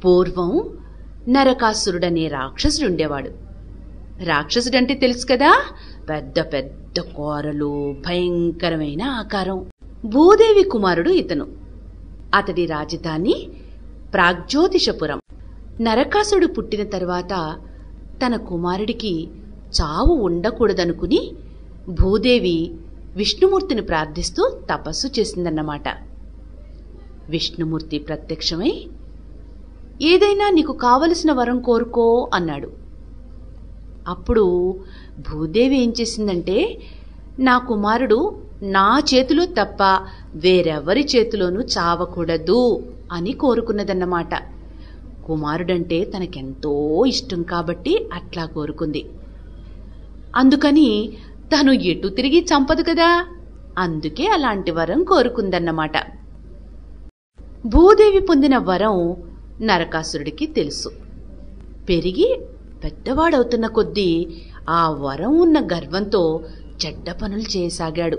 పూర్వం నరకాసురుడనే రాక్షసుడుండేవాడు రాక్షసుడంటే తెలుసు కదా పెద్ద పెద్ద కోరలు భయంకరమైన ఆకారం భూదేవి కుమారుడు ఇతను అతడి రాజధాని ప్రాగ్జ్యోతిషపురం నరకాసుడు పుట్టిన తరువాత తన కుమారుడికి చావు ఉండకూడదనుకుని భూదేవి విష్ణుమూర్తిని ప్రార్థిస్తూ తపస్సు చేసిందన్నమాట విష్ణుమూర్తి ప్రత్యక్షమై ఏదైనా నీకు కావలసిన వరం కోరుకో అన్నాడు అప్పుడు భూదేవి ఏం చేసిందంటే నా కుమారుడు నా చేతిలో తప్ప వేరెవరి చేతిలోనూ చావకూడదు అని కోరుకున్నదన్నమాట కుమారుడంటే తనకెంతో ఇష్టం కాబట్టి అట్లా కోరుకుంది అందుకని తను ఎటు తిరిగి చంపదు కదా అందుకే అలాంటి వరం కోరుకుందన్నమాట భూదేవి పొందిన వరం నరకాసురుడికి తెలుసు పెరిగి పెద్దవాడవుతున్న కొద్దీ ఆ వరం ఉన్న గర్వంతో చెడ్డ పనులు చేయసాగాడు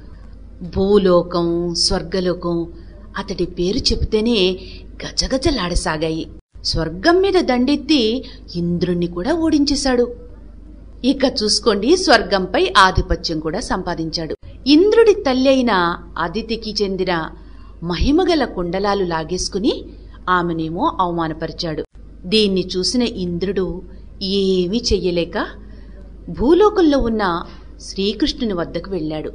భూలోకం స్వర్గలోకం అతడి పేరు చెబితేనే గజగజలాడసాగాయి స్వర్గం మీద దండెత్తి ఇంద్రుణ్ణి కూడా ఓడించేశాడు ఇక చూసుకోండి స్వర్గంపై ఆధిపత్యం కూడా సంపాదించాడు ఇంద్రుడి తల్లి అయిన అదితికి చెందిన మహిమగల కుండలాలు లాగేసుకుని ఆమెనేమో అవమానపరిచాడు దీన్ని చూసిన ఇంద్రుడు ఏమీ చెయ్యలేక భూలోకంలో ఉన్న శ్రీకృష్ణుని వద్దకు వెళ్ళాడు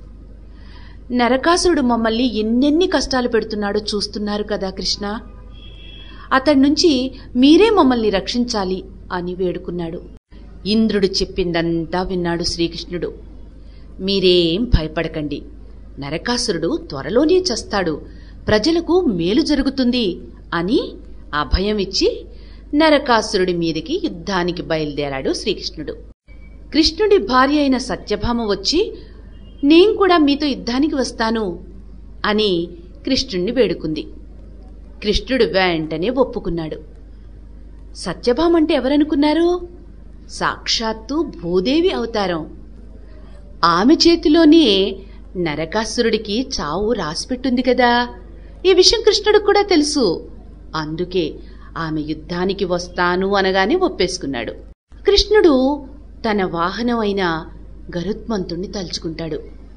నరకాసురుడు మమ్మల్ని ఎన్నెన్ని కష్టాలు పెడుతున్నాడో చూస్తున్నారు కదా కృష్ణ అతడి నుంచి మీరే మమ్మల్ని రక్షించాలి అని వేడుకున్నాడు ఇంద్రుడు చెప్పిందంతా విన్నాడు శ్రీకృష్ణుడు మీరేం భయపడకండి నరకాసురుడు త్వరలోనే చస్తాడు ప్రజలకు మేలు జరుగుతుంది అని అభయం ఇచ్చి నరకాసురుడి మీదికి యుద్ధానికి బయలుదేరాడు శ్రీకృష్ణుడు కృష్ణుడి భార్య అయిన సత్యభామ వచ్చి నేను కూడా మీతో యుద్ధానికి వస్తాను అని కృష్ణుణ్ణి వేడుకుంది కృష్ణుడు వెంటనే ఒప్పుకున్నాడు సత్యభామ అంటే ఎవరనుకున్నారు సాక్షాత్తు భూదేవి అవతారం ఆమె చేతిలోనే నరకాసురుడికి చావు రాసిపెట్టుంది కదా ఈ విషయం కృష్ణుడికి కూడా తెలుసు అందుకే ఆమె యుద్ధానికి వస్తాను అనగానే ఒప్పేసుకున్నాడు కృష్ణుడు తన వాహనం అయిన గరుత్మంతుణ్ణి తలుచుకుంటాడు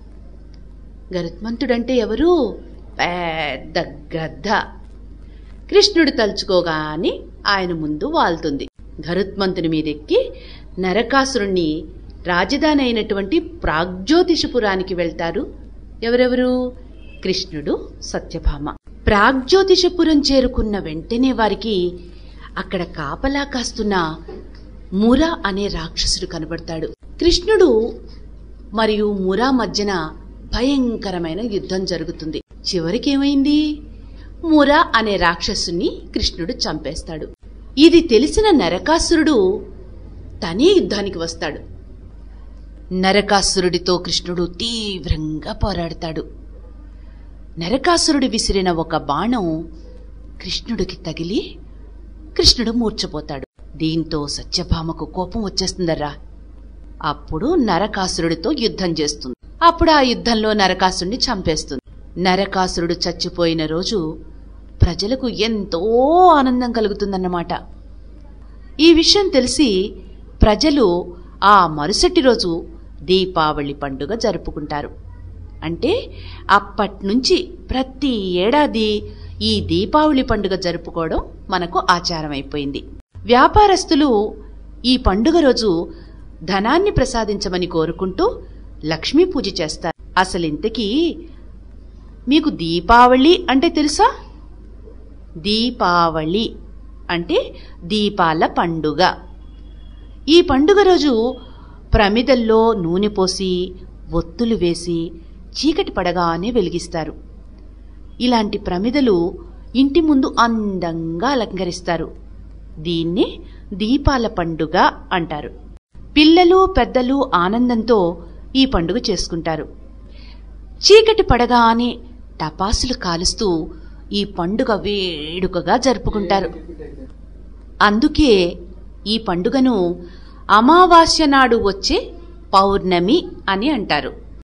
గరుత్మంతుడంటే ఎవరు పెద్ద గద్ద కృష్ణుడు తలుచుకోగానే ఆయన ముందు వాల్తుంది గరుత్మంతుని మీదెక్కి నరకాసురుణ్ణి రాజధాని అయినటువంటి ప్రాగ్జ్యోతిషపురానికి వెళ్తారు ఎవరెవరు కృష్ణుడు సత్యభామ ప్రాగ్జ్యోతిషపురం చేరుకున్న వెంటనే వారికి అక్కడ కాపలా కాస్తున్న ముర అనే రాక్షసుడు కనబడతాడు కృష్ణుడు మరియు మురా మధ్యన భయంకరమైన యుద్ధం జరుగుతుంది చివరికేమైంది మురా అనే రాక్షసుని కృష్ణుడు చంపేస్తాడు ఇది తెలిసిన నరకాసురుడు తనే యుద్ధానికి వస్తాడు నరకాసురుడితో కృష్ణుడు తీవ్రంగా పోరాడతాడు నరకాసురుడు విసిరిన ఒక బాణం కృష్ణుడికి తగిలి కృష్ణుడు మూర్చపోతాడు దీంతో సత్యభామకు కోపం వచ్చేస్తుందర్రా అప్పుడు నరకాసురుడితో యుద్ధం చేస్తుంది అప్పుడు ఆ యుద్ధంలో నరకాసురుడిని చంపేస్తుంది నరకాసురుడు చచ్చిపోయిన రోజు ప్రజలకు ఎంతో ఆనందం కలుగుతుందన్నమాట ఈ విషయం తెలిసి ప్రజలు ఆ మరుసటి రోజు దీపావళి పండుగ జరుపుకుంటారు అంటే అప్పట్నుంచి ప్రతి ఏడాది ఈ దీపావళి పండుగ జరుపుకోవడం మనకు ఆచారమైపోయింది వ్యాపారస్తులు ఈ పండుగ రోజు ధనాన్ని ప్రసాదించమని కోరుకుంటూ లక్ష్మీ పూజ చేస్తారు అసలింతకీ మీకు దీపావళి అంటే తెలుసా దీపావళి అంటే దీపాల పండుగ ఈ పండుగ రోజు ప్రమిదల్లో నూనె పోసి ఒత్తులు వేసి చీకటి పడగానే వెలిగిస్తారు ఇలాంటి ప్రమిదలు ఇంటి ముందు అందంగా అలంకరిస్తారు దీన్ని దీపాల పండుగ అంటారు పిల్లలు పెద్దలు ఆనందంతో ఈ పండుగ చేసుకుంటారు చీకటి పడగానే టపాసులు కాలుస్తూ ఈ పండుగ వేడుకగా జరుపుకుంటారు అందుకే ఈ పండుగను అమావాస్య నాడు వచ్చే పౌర్ణమి అని అంటారు